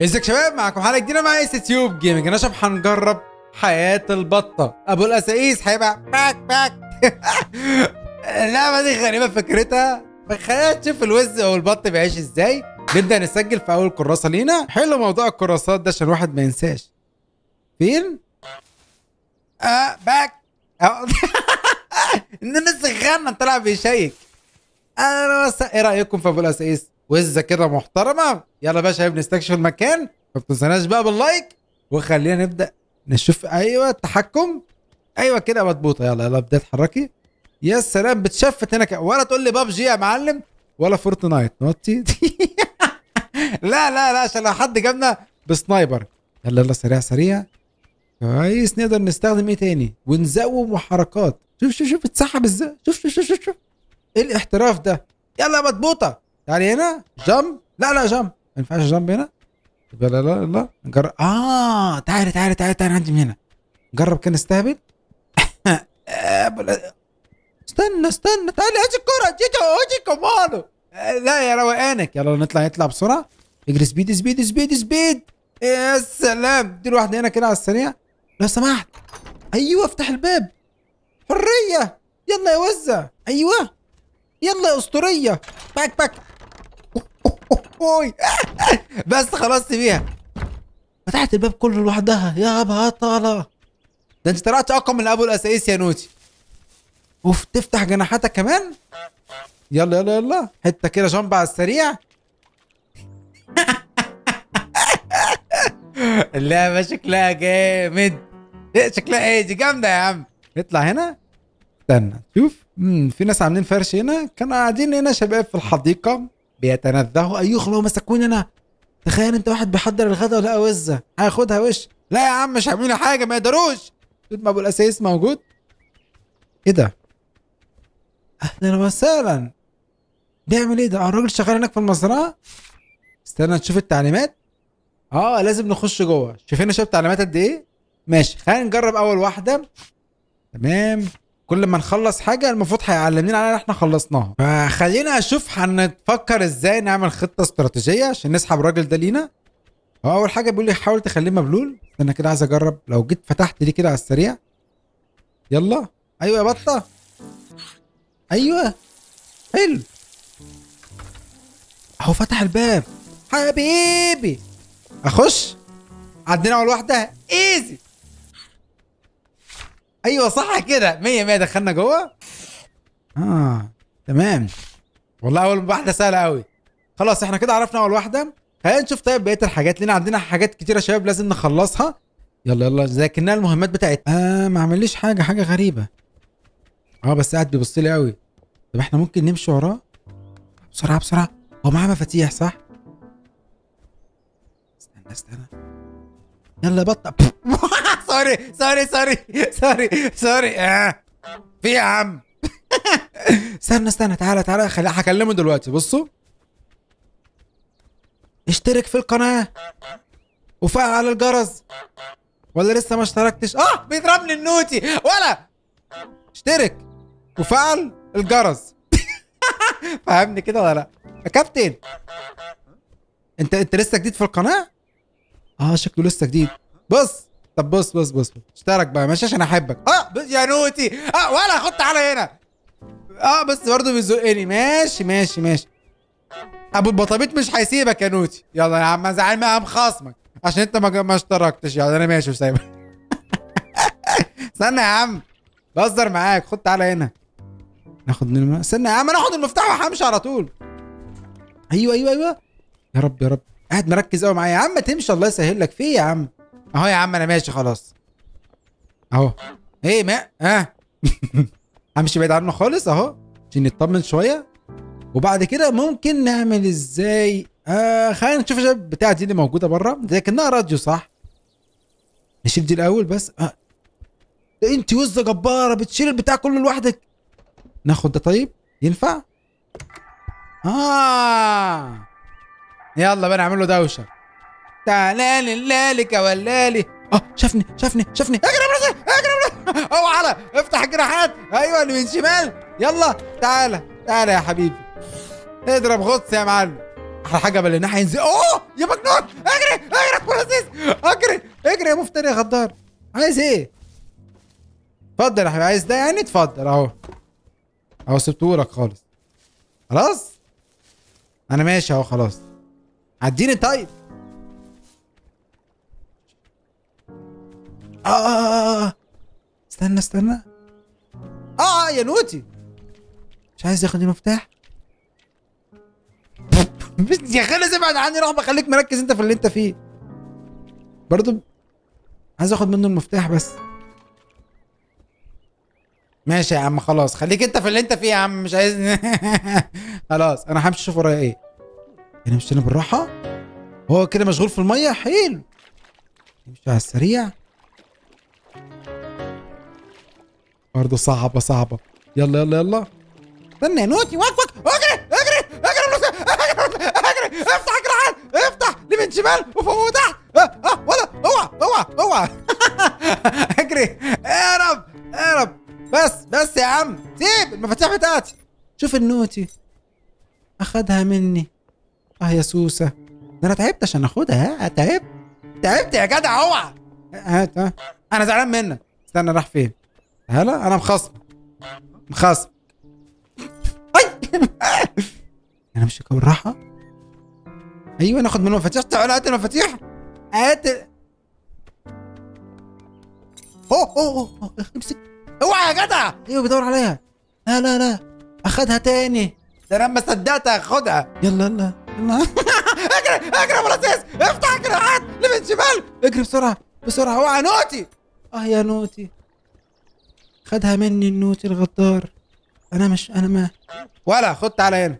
ازيك شباب معاكم حلقه جديده مع اس تيوب جيمنج انا شباب هنجرب حياه البطه ابو الاسايس هيبقى باك باك اللعبه دي غريبه فكرتها خلينا نشوف الوز او البط بيعيش ازاي نبدا نسجل في اول كراسه لينا حلو موضوع الكراسات ده عشان الواحد ما ينساش فين اه باك أه. اننا سخنا طلع بيشيك انا بس ايه رايكم في ابو الاسايس وزه كده محترمه يلا بقى يا شباب نستكشف المكان ما تنسوناش بقى باللايك وخلينا نبدا نشوف ايوه التحكم ايوه كده مضبوطه يلا يلا ابدا اتحركي يا سلام بتشفت هنا ك... ولا تقول لي بابجي يا معلم ولا فورتنايت نوتي لا لا لا عشان لو حد جابنا بسنايبر يلا يلا سريع سريع كويس نقدر نستخدم ايه تاني ونزوم وحركات شوف شوف شوف اتسحب ازاي شوف شوف شوف شوف, شوف. ايه الاحتراف ده يلا يا مضبوطه تعالي هنا جمب لا لا جمب ما ينفعش جمب هنا لا لا لا لا نجرب اه تعالي تعالي تعالي تعالي عندي من هنا نجرب كده نستهبل استنى استنى تعالي هاتي الكرة جيجو هاتي كمانو لا يا روقانك يلا نطلع نطلع بسرعة اجري سبيد سبيد سبيد سبيد يا سلام دي واحدة هنا كده على السريع لو سمحت ايوه افتح الباب حرية يلا يا وزة ايوه يلا يا اسطورية باك باك اوي بس خلاص سيبيها فتحت الباب كله لوحدها يا بطلة ده انت طلعت اقوى من ابو الاسايس يا نوتي اوف تفتح جناحاتك كمان يلا يلا يلا حته كده جنب على السريع اللعبه شكلها جامد ايه شكلها ايه دي جامده يا عم نطلع هنا استنى شوف مم. في ناس عاملين فرش هنا كانوا قاعدين هنا شباب في الحديقه بيتنزهوا ايوه لو مسكوني انا تخيل انت واحد بيحضر الغدا ولا وزه هياخدها وش لا يا عم مش عاملين حاجه ما يقدروش طول ما ابو الاسايس موجود ايه ده اهلا وسهلا بيعمل ايه ده آه، الراجل شغال هناك في المزرعه استنى نشوف التعليمات اه لازم نخش جوه شايفين شوف التعليمات قد ايه ماشي خلينا نجرب اول واحده تمام كل ما نخلص حاجه المفروض هيعلمنا عليها احنا خلصناها فخلينا اشوف هنفكر ازاي نعمل خطه استراتيجيه عشان نسحب الراجل ده لينا هو اول حاجه بيقول لي حاول تخليه مبلول انا كده عايز اجرب لو جيت فتحت دي كده على السريع يلا ايوه يا بطه ايوه حلو اهو فتح الباب حبيبي اخش عدينا اول واحده ايزي ايوه صح كده 100 100 دخلنا جوه اه تمام والله اول واحده سهله قوي خلاص احنا كده عرفنا اول واحده خلينا نشوف طيب بقيه الحاجات لنا عندنا حاجات كتيره يا شباب لازم نخلصها يلا يلا ذاكرنا المهمات بتاعتنا آه ما عمليش حاجه حاجه غريبه اه بس قاعد بيبص لي قوي طب احنا ممكن نمشي وراه بسرعه بسرعه هو معاه مفاتيح صح استنى استنى يلا يا بطه سوري سوري سوري سوري سوري آه. في إيه يا عم استنى استنى تعالى تعالى خلي هكلمه دلوقتي بصوا اشترك في القناة وفعل الجرس ولا لسه ما اشتركتش اه بيضربني النوتي ولا اشترك وفعل الجرس فهمني كده ولا لا يا كابتن انت انت لسه جديد في القناة اه شكله لسه جديد بص طب بص بص بص اشترك بقى ماشي عشان احبك اه بص يا نوتي اه ولا خد تعالى هنا اه بس برضه بيزقني ماشي ماشي ماشي ابو البطابيط مش هيسيبك يا نوتي يلا يا عم زعل مقام خصمك عشان انت ما ما اشتركتش يلا انا ماشي وسايبك استنى يا عم بهزر معاك خد تعالى هنا ناخد من الم... استنى يا عم ناخد المفتاح وهمشي على طول ايوه ايوه ايوه يا رب يا رب قاعد مركز قوي معايا يا عم تمشي الله يسهل لك في إيه يا عم اهو يا عم انا ماشي خلاص اهو ايه ما ها امشي بعيد عنه خالص اهو عشان نطمن شويه وبعد كده ممكن نعمل ازاي آه خلينا نشوف الشباب بتاع دي اللي موجوده بره دي كانها راديو صح نشيل دي الاول بس آه. ده انت وزه جباره بتشيل البتاع كله لوحدك ناخد ده طيب ينفع اه يلا بقى نعمل له دوشه تعالى للالك ولالي اه شافني شافني شافني اجري اجري اوعى على افتح الجناحات ايوه اللي من شمال يلا تعالى تعالى يا حبيبي اضرب غطس يا معلم احلى حاجه بليناها هينزل اوه يا مجنون اجري اجري يا ابو العزيز اجري اجري يا مفتري يا غدار عايز ايه اتفضل يا حبيبي عايز ده يعني اتفضل اهو اهو سبتهولك خالص خلاص انا ماشي اهو خلاص عديني طيب آه, آه, آه. استنى استنى اه يا نوتي مش عايز ياخد المفتاح يا اخي لازم ابعد عني روح بخليك مركز انت في اللي انت فيه برضو عايز اخد منه المفتاح بس ماشي يا عم خلاص خليك انت في اللي انت فيه يا عم مش عايز خلاص انا همشي اشوف ورايا ايه يعني مشينا بالراحه هو كده مشغول في الميه حلو نمشي على السريع برضه صعبه صعبه يلا يلا يلا استنى يا نوتي وك وك اجري اجري اجري اجري اجري افتح الجرعان افتح لمن شمال وفوق وتحت اه اه ولا اوعى اوعى اوعى اجري اهرب اهرب بس بس يا عم سيب المفاتيح بتاعتي شوف النوتي اخدها مني اه يا سوسه ده انا تعبت عشان اخدها ها تعبت تعبت يا جدع اوعى هات ها انا زعلان منك استنى راح فين هلا انا مخصم مخصم اي انا مش بالراحه ايوه ناخد من المفاتيح تعال هات المفاتيح هات اوه اوه اوه امسك اوعى يا جدع ايوه بيدور عليها لا لا لا اخدها تاني ده انا ما صدقت اخدها يلا يلا يلا اجري اجري يا ابو العزيز افتح اجري هات لمن شمال اجري بسرعه بسرعه اوعى نوتي اه يا نوتي خدها مني النوتي الغدار انا مش انا ما ولا خد تعالى هنا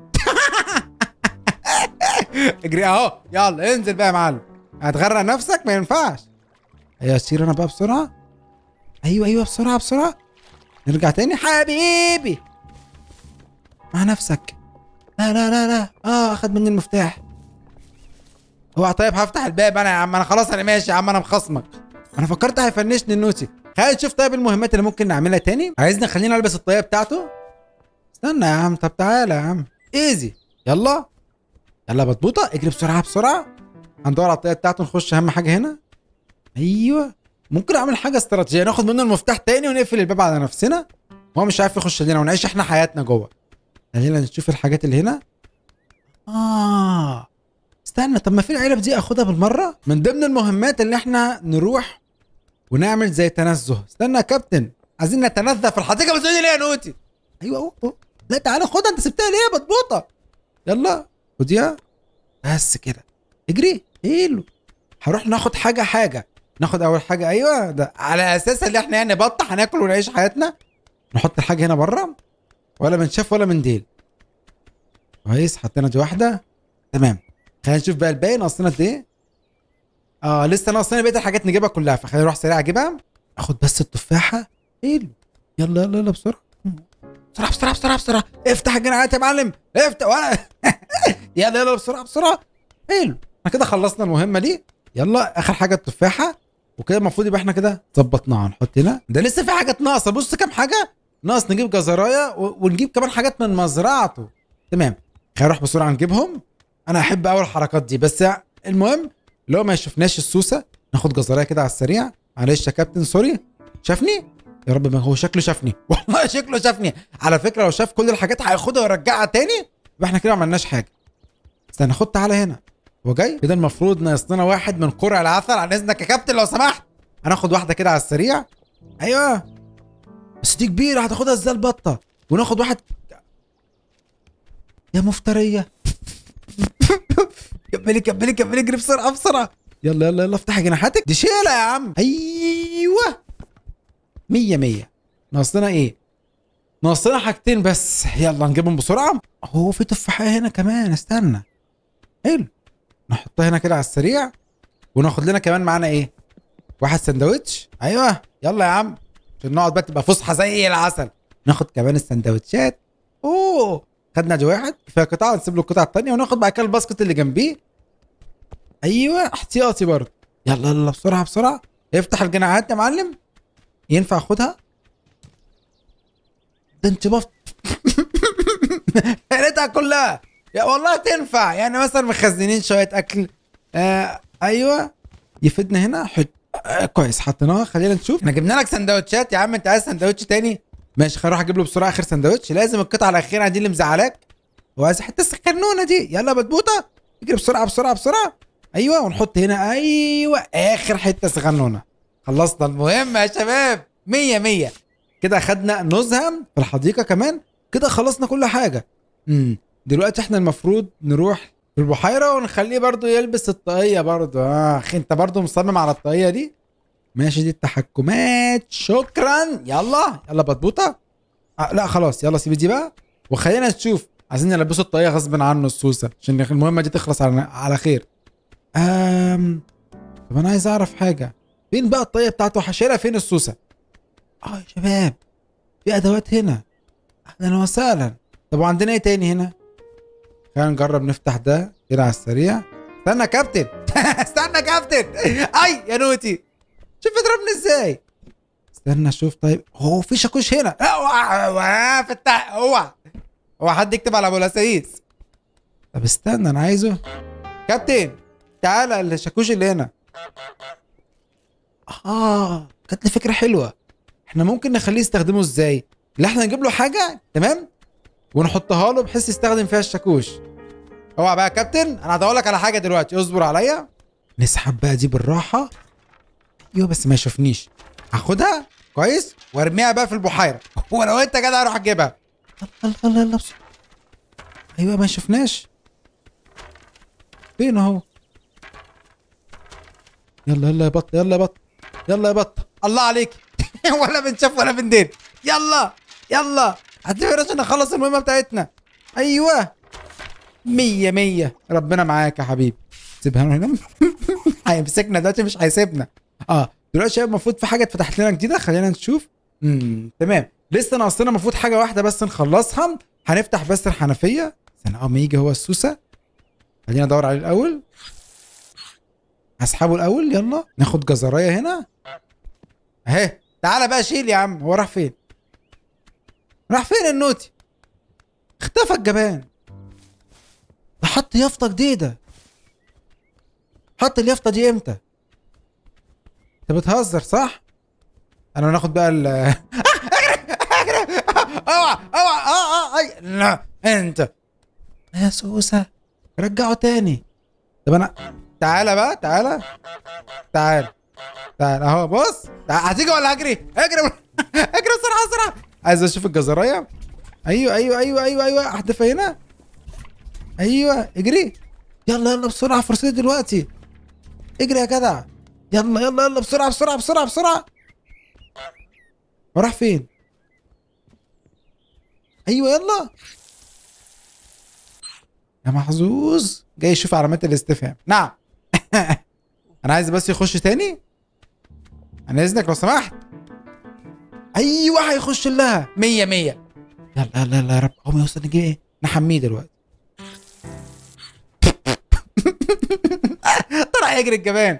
اجري اهو يلا انزل بقى يا معلم هتغرق نفسك ما ينفعش ايوه سير انا بقى بسرعه ايوه ايوه بسرعه بسرعه نرجع تاني حبيبي مع نفسك لا لا لا لا اه اخد مني المفتاح اوعى طيب هفتح الباب انا يا عم انا خلاص انا ماشي يا عم انا مخصمك انا فكرت هيفنشني النوتي خلينا نشوف طيب المهمات اللي ممكن نعملها تاني عايزنا خلينا البس الطاقيه بتاعته استنى يا عم طب تعالى يا عم ايزي يلا يلا بطبوطه اجري بسرعه بسرعه هندور على الطاقيه بتاعته نخش اهم حاجه هنا ايوه ممكن اعمل حاجه استراتيجيه ناخد منه المفتاح تاني ونقفل الباب على نفسنا هو مش عارف يخش لنا ونعيش احنا حياتنا جوه خلينا نشوف الحاجات اللي هنا اه استنى طب ما في العلب دي اخدها بالمره من ضمن المهمات اللي احنا نروح ونعمل زي تنزه استنى يا كابتن عايزين نتنزه في الحديقه بتقولي ليه يا نوتي ايوه أوه أوه. لا تعالى خدها انت سبتها ليه يا بطبوطه يلا خديها بس كده اجري حلو هروح ناخد حاجه حاجه ناخد اول حاجه ايوه ده على اساس ان احنا يعني بطه هناكل ونعيش حياتنا نحط الحاجه هنا بره ولا من شاف ولا من ديل كويس حطينا دي واحده تمام خلينا نشوف بقى الباقي ناقصنا قد ايه اه لسه ناقصنا بقيه الحاجات نجيبها كلها فخلينا نروح سريع اجيبها اخد بس التفاحه حلو يلا يلا يلا بسرعه بسرعه بسرعه بسرعه بسرعه افتح الجناحات يا معلم افتح ولا يلا يلا بسرعه بسرعه حلو احنا كده خلصنا المهمه دي يلا اخر حاجه التفاحه وكده المفروض يبقى احنا كده ظبطناها نحط هنا ده لسه في حاجات ناقصه بص كام حاجه ناقص نجيب جزرايه و- ونجيب كمان حاجات من مزرعته تمام خلينا نروح بسرعه نجيبهم انا احب اول الحركات دي بس المهم لو ما شفناش السوسه ناخد جزرايه كده على السريع معلش يا كابتن سوري شافني يا رب ما هو شكله شافني والله شكله شافني على فكره لو شاف كل الحاجات هياخدها ويرجعها تاني يبقى احنا كده ما عملناش حاجه استنى خد تعالى هنا هو جاي كده المفروض ناقص لنا واحد من قرع العسل عن اذنك يا كابتن لو سمحت هناخد واحده كده على السريع ايوه بس دي كبيره هتاخدها ازاي البطه وناخد واحد يا مفتريه كملي كملي كملي اجري بسرعه بسرعه يلا يلا يلا افتحي جناحاتك دي شيله يا عم ايوه مية مية ناقص لنا ايه ناقص لنا حاجتين بس يلا نجيبهم بسرعه هو في تفاحه هنا كمان استنى حلو نحطها هنا كده على السريع وناخد لنا كمان معانا ايه واحد سندوتش ايوه يلا يا عم عشان نقعد بقى تبقى فسحه زي العسل ناخد كمان السندوتشات اوه خدنا دي واحد كفايه قطعه نسيب له القطعه الثانيه وناخد بعد كده الباسكت اللي جنبيه ايوه احتياطي برضه يلا يلا بسرعه بسرعه افتح الجناحات يا معلم ينفع اخدها ده انت بفت يا ريتها كلها يا والله تنفع يعني مثلا مخزنين شويه اكل آه ايوه يفيدنا هنا حلو آه كويس حطيناها خلينا نشوف احنا جبنا لك سندوتشات يا عم انت عايز سندوتش تاني ماشي خلينا نروح اجيب له بسرعه اخر سندوتش لازم القطعه الاخيره دي اللي مزعلاك وعايز حته السكنونه دي يلا بتبوطه اجري بسرعه بسرعه بسرعه ايوه ونحط هنا ايوه اخر حته سخنونه خلصنا المهم يا شباب مية مية كده اخدنا نزهه في الحديقه كمان كده خلصنا كل حاجه امم دلوقتي احنا المفروض نروح في البحيره ونخليه برضو يلبس الطاقيه برضو اه اخي انت برضو مصمم على الطاقيه دي ماشي دي التحكمات شكرا يلا يلا بطبوطه آه لا خلاص يلا سيب دي بقى وخلينا نشوف عايزين نلبسه الطاقيه غصب عنه السوسه عشان المهمه دي تخلص على على خير امم طب انا عايز اعرف حاجه فين بقى الطاقيه بتاعته هشيلها فين السوسه اه يا شباب في ادوات هنا اهلا وسهلا طب وعندنا ايه تاني هنا خلينا نجرب نفتح ده كده على السريع استنى يا كابتن استنى يا كابتن اي يا نوتي شوف اضربني ازاي استنى اشوف طيب هو في شاكوش هنا اوعى اوعى فتح اوعى هو حد يكتب على ابو الاسايس طب استنى انا عايزه كابتن تعالى الشاكوش اللي هنا اه جات لي فكره حلوه احنا ممكن نخليه يستخدمه ازاي اللي احنا نجيب له حاجه تمام ونحطها له بحيث يستخدم فيها الشاكوش اوعى بقى يا كابتن انا هدور لك على حاجه دلوقتي اصبر عليا نسحب بقى دي بالراحه ايوه بس ما يشوفنيش هاخدها كويس وارميها بقى في البحيره ولو انت جدع اروح اجيبها يلا يلا يلا بسرعة. ايوه ما يشوفناش فين اهو يلا يلا يا بط يلا يا بط يلا يا بط الله عليك ولا بنشاف ولا بندين يلا يلا هتفرج عشان نخلص المهمه بتاعتنا ايوه مية مية ربنا معاك يا حبيبي سيبها له هنا هيمسكنا دلوقتي مش هيسيبنا اه دلوقتي شباب المفروض في حاجه اتفتحت لنا جديده خلينا نشوف امم تمام لسه ناقصنا المفروض حاجه واحده بس نخلصها هنفتح بس الحنفيه استنى اول ما يجي هو السوسه خلينا ندور عليه الاول هسحبه الاول يلا ناخد جزرايه هنا اهي تعالى بقى شيل يا عم هو راح فين راح فين النوتي اختفى الجبان ده حط يافطه جديده حط اليافطه دي امتى انت بتهزر صح انا ناخد بقى ال اجري اوعى اوعى اه اه اي لا انت يا سوسه رجعه تاني طب انا تعالى بقى تعالى تعال تعال اهو بص تعال. هتيجي ولا هجري اجري اجري بسرعه بسرعه عايز اشوف الجزرايه ايوه ايوه ايوه ايوه ايوه احدفها هنا ايوه اجري يلا يلا بسرعه فرصتي دلوقتي اجري يا جدع يلا يلا يلا بسرعه بسرعه بسرعه بسرعه وراح فين ايوه يلا يا محظوظ جاي يشوف علامات الاستفهام نعم انا عايز بس يخش تاني انا اذنك لو سمحت ايوه هيخش لها مية مية يلا يلا يلا يا رب هو يوصل نجيب ايه نحميه دلوقتي طلع يجري الجبان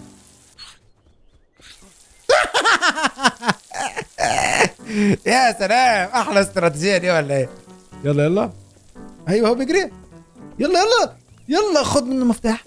يا سلام احلى استراتيجيه دي ولا ايه يلا يلا ايوه هو بيجري يلا يلا يلا خد منه مفتاح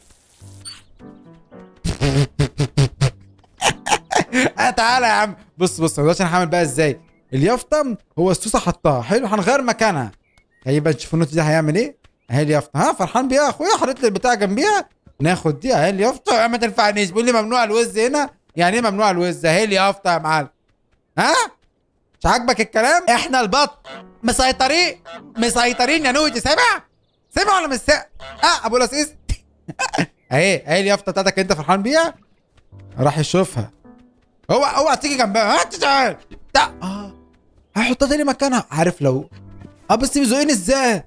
آه تعالى يا عم بص بص دلوقتي انا هعمل بقى ازاي اليافطه هو السوسه حطها حلو هنغير مكانها هيبقى نشوف النوت دي هيعمل ايه اهي اليافطه ها فرحان بيها يا اخويا حطيت لي البتاع جنبيها ناخد دي اهي اليافطه يا ما تنفعنيش بيقول لي ممنوع الوز هنا يعني ايه ممنوع الوز اهي اليافطه يا معلم ها مش عاجبك الكلام احنا البط مسيطرين مسيطرين يا نوتي سامع سامع ولا مش سامع اه ابو لسيس اهي اهي اليافطه بتاعتك انت فرحان بيها راح يشوفها هو اوعى تيجي جنبها ها تعال لا اه هحطها تاني مكانها عارف لو اه بس بيزقني ازاي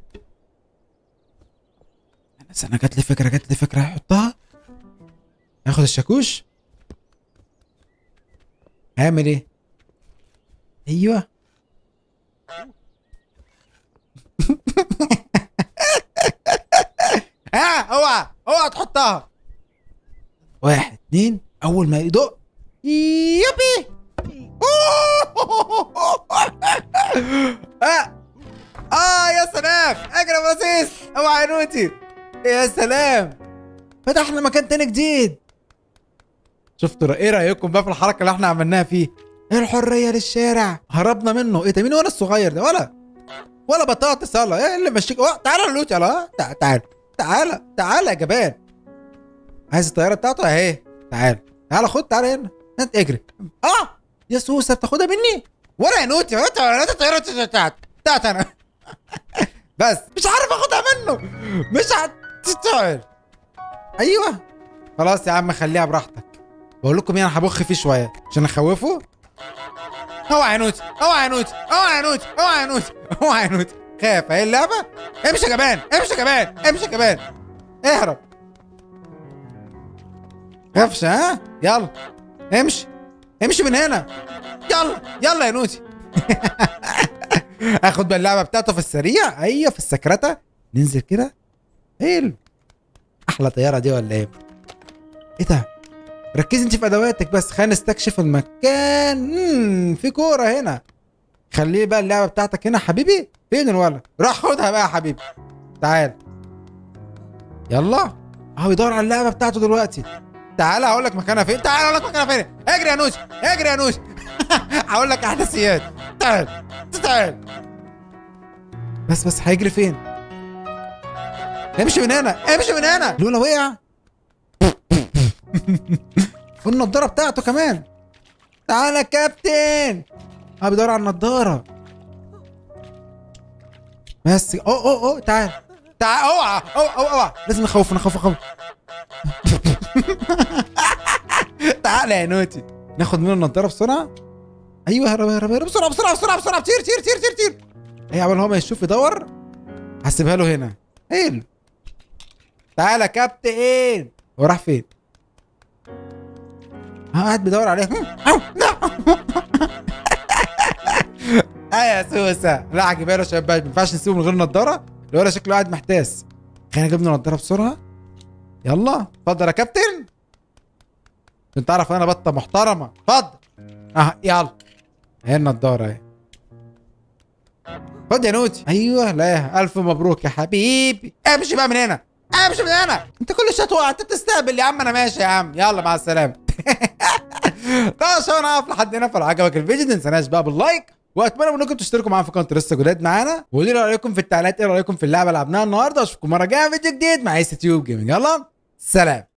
بس انا جات لي فكره جات لي فكره هحطها هاخد الشاكوش هعمل ايه ايوه ها اوعى اوعى تحطها واحد اتنين اول ما يدق يبي اه اه يا سلام اجري يا بصيص اوعى يا نوتي يا سلام فتحنا مكان تاني جديد شفتوا ايه رايكم بقى في الحركه اللي احنا عملناها فيه الحريه للشارع هربنا منه ايه ده مين ولا الصغير ده ولا ولا بطاطس يلا ايه اللي مشيك أوه، تعالى يا لوتي يلا تعال تعال تعالى تعالى يا جبان عايز الطياره بتاعته اهي تعال تعالى خد تعالى هنا انت اجري اه يا سوسه بتاخدها مني ولا يا نوتي انت ولا انت الطياره بتاعت بتاعت انا بس مش عارف اخدها منه مش هتشتغل ايوه خلاص يا عم خليها براحتك بقول لكم ايه انا هبخ فيه شويه عشان اخوفه اوعى يا نوتي اوعى يا نوتي اوعى يا نوتي اوعى يا نوتي اوعى يا نوتي خاف اهي اللعبه امشي يا جبان امشي يا جبان امشي يا جبان اهرب خافش ها يلا امشي امشي من هنا يلا يلا يا نوتي اخد بقى اللعبه بتاعته في السريع ايوه في السكرته ننزل كده حلو احلى طياره دي ولا ايه ايه ده ركزي انت في ادواتك بس خلينا نستكشف المكان مم في كوره هنا خليه بقى اللعبه بتاعتك هنا حبيبي فين الولد روح خدها بقى يا حبيبي تعال يلا اهو يدور على اللعبه بتاعته دلوقتي تعال هقول لك مكانها فين تعال هقول لك مكانها فين اجري يا نوش اجري يا نوش هقول لك احداثيات تعال تعال بس بس هيجري فين امشي من هنا امشي من هنا لولا وقع والنضاره بتاعته كمان تعالى يا كابتن اه بيدور على النضاره بس اوه اوه اوه تعال تعال اوعى اوعى اوعى اوعى لازم نخوف نخوف نخوف تعال يا نوتي ناخد منه النضاره بسرعه ايوه هرب هرب هرب بسرعه بسرعه بسرعه بسرعه طير طير طير طير طير هي عمال هو ما يشوف يدور هسيبها له هنا حلو تعالى يا كابتن هو راح فين؟ ها قاعد بيدور عليه اه يا سوسه لا هجيبها له يا شباب ما ينفعش نسيبه من غير نضاره الولد شكله قاعد محتاس خلينا نجيب له نضاره بسرعه يلا اتفضل يا كابتن انت تعرف انا بطه محترمه اتفضل اه يلا اهي النضاره اهي خد يا نوتي ايوه لا الف مبروك يا حبيبي امشي بقى من هنا امشي من هنا انت كل شويه تقع انت تستقبل يا عم انا ماشي يا عم يلا مع السلامه خلاص انا هقف لحد هنا فلو عجبك الفيديو ما تنساناش بقى باللايك واتمنى انكم تشتركوا معانا في قناه لسه جداد معانا وقولوا لي رايكم في التعليقات ايه رايكم في اللعبه اللي لعبناها النهارده واشوفكم مره جايه في فيديو جديد مع اس تيوب جيمنج يلا سلام